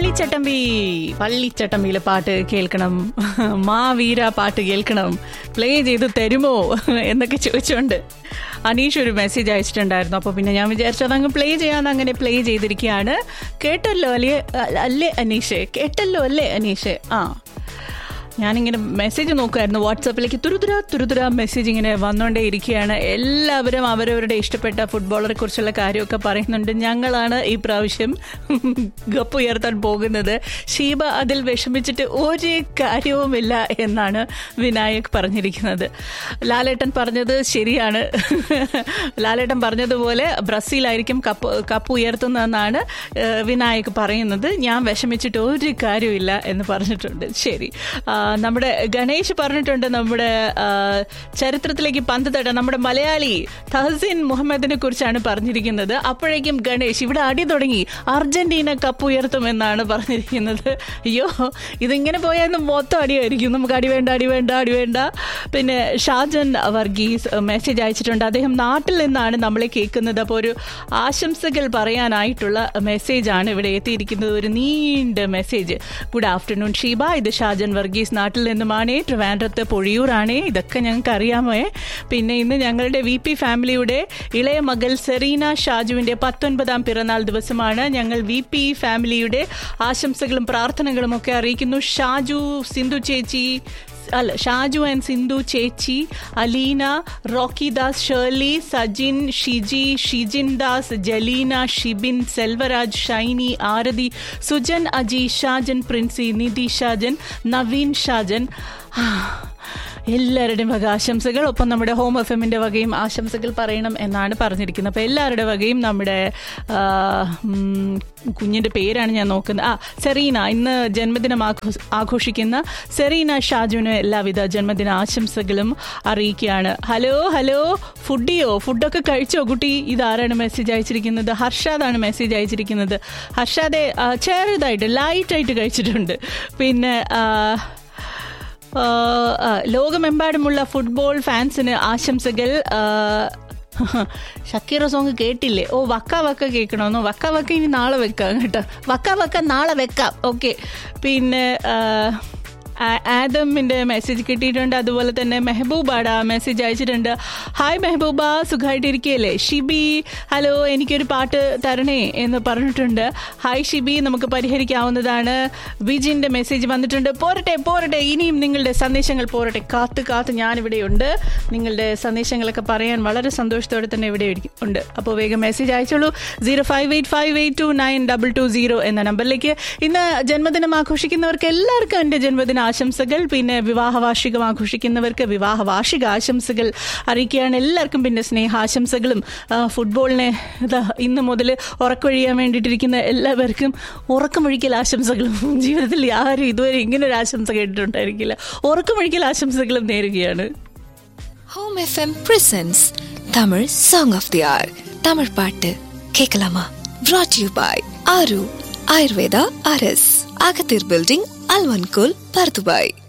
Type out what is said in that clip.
പള്ളിച്ചട്ടമ്പി പള്ളിച്ചട്ടമ്പിയിലെ പാട്ട് കേൾക്കണം മാ വീര പാട്ട് കേൾക്കണം പ്ലേ ചെയ്ത് തരുമോ എന്നൊക്കെ ചോദിച്ചുകൊണ്ട് അനീഷ് ഒരു മെസ്സേജ് അയച്ചിട്ടുണ്ടായിരുന്നു അപ്പോൾ പിന്നെ ഞാൻ വിചാരിച്ചു അതങ്ങ് പ്ലേ ചെയ്യാൻ അങ്ങനെ പ്ലേ ചെയ്തിരിക്കുകയാണ് കേട്ടല്ലോ അല്ലേ അല്ലേ അനീഷ് കേട്ടല്ലോ അല്ലേ അനീഷ് ആ ഞാനിങ്ങനെ മെസ്സേജ് നോക്കുമായിരുന്നു വാട്സാപ്പിലേക്ക് തുരുതുര തുരുതുര മെസ്സേജ് ഇങ്ങനെ വന്നുകൊണ്ടേ ഇരിക്കുകയാണ് എല്ലാവരും അവരവരുടെ ഇഷ്ടപ്പെട്ട ഫുട്ബോളറെ കുറിച്ചുള്ള കാര്യമൊക്കെ പറയുന്നുണ്ട് ഞങ്ങളാണ് ഈ പ്രാവശ്യം ഗപ്പ് ഉയർത്താൻ പോകുന്നത് ഷീബ അതിൽ വിഷമിച്ചിട്ട് ഒരു കാര്യവുമില്ല എന്നാണ് വിനായക് പറഞ്ഞിരിക്കുന്നത് ലാലേട്ടൻ പറഞ്ഞത് ശരിയാണ് ലാലേട്ടൻ പറഞ്ഞതുപോലെ ബ്രസീലായിരിക്കും കപ്പ് കപ്പ് ഉയർത്തുന്നതെന്നാണ് ഏഹ്, വിനായക് പറയുന്നത് ഞാൻ വിഷമിച്ചിട്ട് ഒരു കാര്യമില്ല എന്ന് പറഞ്ഞിട്ടുണ്ട് ശരി ആ, നമ്മുടെ ഗണേഷ് പറഞ്ഞിട്ടുണ്ട് നമ്മുടെ ആ, ചരിത്രത്തിലേക്ക് പന്ത് തട്ട നമ്മുടെ മലയാളി തഹസിൻ മുഹമ്മദിനെ കുറിച്ചാണ് പറഞ്ഞിരിക്കുന്നത് അപ്പോഴേക്കും ഗണേഷ് ഇവിടെ അടി തുടങ്ങി അർജന്റീന കപ്പ് ഉയർത്തും എന്നാണ് പറഞ്ഞിരിക്കുന്നത് അയ്യോ ഇതിങ്ങനെ പോയാൽ മൊത്തം അടിയായിരിക്കും നമുക്ക് അടി വേണ്ട അടി വേണ്ട അടി വേണ്ട പിന്നെ ഷാജൻ വർഗീസ് മെസ്സേജ് അയച്ചിട്ടുണ്ട് അദ്ദേഹം നാട്ടിൽ നിന്നാണ് നമ്മളെ കേൾക്കുന്നത് അപ്പോൾ ഒരു ആശംസകൾ പറയാനായിട്ടുള്ള മെസ്സേജാണ് ഇവിടെ എത്തിയിരിക്കുന്നത് ഒരു നീണ്ട മെസ്സേജ് ഗുഡ് ആഫ്റ്റർനൂൺ ഷീബ ഇത് ഷാജൻ വർഗീസ് നാട്ടിൽ നിന്നുമാണ് ട്രിവാൻഡ്രത്ത് പൊഴിയൂറാണ് ഇതൊക്കെ ഞങ്ങൾക്ക് അറിയാമേ പിന്നെ ഇന്ന് ഞങ്ങളുടെ വി പി ഫാമിലിയുടെ ഇളയ മകൾ സെറീന ഷാജുവിന്റെ പത്തൊൻപതാം പിറന്നാൾ ദിവസമാണ് ഞങ്ങൾ വി പി ഫാമിലിയുടെ ആശംസകളും പ്രാർത്ഥനകളും ഒക്കെ അറിയിക്കുന്നു ഷാജു സിന്ധു ചേച്ചി അല്ല ഷാജു ആൻഡ് സിന്ധു ചേച്ചി അലീന റോക്കി ദാസ് ഷേർലി സജിൻ ഷിജി ഷിജിൻ ദാസ് ജലീന ഷിബിൻ സെൽവരാജ് ഷൈനി ആരതി സുജൻ അജി ഷാജൻ പ്രിൻസി നിധി ഷാജൻ നവീൻ ഷാജൻ ആ, എല്ലാവരുടെയും വക ആശംസകൾ ഒപ്പം നമ്മുടെ ഹോം എഫ് എമ്മിൻ്റെ വകയും ആശംസകൾ പറയണം എന്നാണ് പറഞ്ഞിരിക്കുന്നത് അപ്പോൾ എല്ലാവരുടെ വകയും നമ്മുടെ ആ, ഉം, കുഞ്ഞിൻ്റെ പേരാണ് ഞാൻ നോക്കുന്നത് ആ സെറീന ഇന്ന് ജന്മദിനം ആഘോ ആഘോഷിക്കുന്ന സെറീന ഷാജുവിന് എല്ലാവിധ ജന്മദിന ആശംസകളും അറിയിക്കുകയാണ് ഹലോ ഹലോ ഫുഡിയോ ഫുഡൊക്കെ കഴിച്ചോ കുട്ടി ഇതാരാണ് മെസ്സേജ് അയച്ചിരിക്കുന്നത് ഹർഷാദാണ് മെസ്സേജ് അയച്ചിരിക്കുന്നത് ഹർഷാദെ ആ, ചെറുതായിട്ട് ലൈറ്റായിട്ട് കഴിച്ചിട്ടുണ്ട് പിന്നെ ആ, ആ, ആ, ലോകമെമ്പാടുമുള്ള ഫുട്ബോൾ ഫാൻസിന് ആശംസകൾ ആ, ഷക്കീറ സോങ് കേട്ടില്ലേ ഓ വക്ക വക്ക കേൾക്കണമെന്നോ വക്ക വക്ക ഇനി നാളെ വെക്കാം കേട്ടോ വക്ക വക്ക നാളെ വെക്കാം ഓക്കെ പിന്നെ ആ, ആ- ആദമിന്റെ മെസ്സേജ് കിട്ടിയിട്ടുണ്ട് അതുപോലെ തന്നെ മെഹബൂബാട മെസ്സേജ് അയച്ചിട്ടുണ്ട് ഹായ് മെഹബൂബ സുഖമായിട്ടിരിക്കുകയല്ലേ ഷിബി ഹലോ എനിക്കൊരു പാട്ട് തരണേ എന്ന് പറഞ്ഞിട്ടുണ്ട് ഹായ് ഷിബി നമുക്ക് പരിഹരിക്കാവുന്നതാണ് വിജിന്റെ മെസ്സേജ് വന്നിട്ടുണ്ട് പോരട്ടെ പോരട്ടെ ഇനിയും നിങ്ങളുടെ സന്ദേശങ്ങൾ പോരട്ടെ കാത്ത് കാത്ത് ഞാനിവിടെയുണ്ട് നിങ്ങളുടെ സന്ദേശങ്ങളൊക്കെ പറയാൻ വളരെ സന്തോഷത്തോടെ തന്നെ ഇവിടെ ഇരിക്കും- ഉണ്ട് അപ്പോൾ വേഗം മെസ്സേജ് അയച്ചോളൂ zero five eight five eight two nine double two zero എന്ന നമ്പറിലേക്ക് ഇന്ന് ജന്മദിനം ആഘോഷിക്കുന്നവർക്ക് എല്ലാവർക്കും എൻ്റെ ജന്മദിന ആശംസകൾ പിന്നെ വിവാഹ വാർഷികം ആഘോഷിക്കുന്നവർക്ക് വിവാഹ വാർഷിക ആശംസകൾ അറിയിക്കുകയാണ് എല്ലാവർക്കും പിന്നെ സ്നേഹാശംസകളും ആ, ഫുട്ബോളിനെ ഇതാ ഇന്ന് മുതൽ ഉറക്കൊഴിയാൻ വേണ്ടിയിട്ടിരിക്കുന്ന എല്ലാവർക്കും ഉറക്കമൊഴിക്കൽ ആശംസകളും ജീവിതത്തിൽ ആരും ഇതുവരെ ഇങ്ങനെ ഒരു ആശംസ കേട്ടിട്ടുണ്ടായിരിക്കില്ല ഉറക്കമൊഴിക്കൽ ആശംസകളും നേരുകയാണ് home FM presents Tamil song of the hour Tamil பாட்டு கேட்கலாமா brought you by Aaru Ayurveda அரஸ் அகத்தீர் பில்டிங் அல்வன்கோல் பர்துபாய்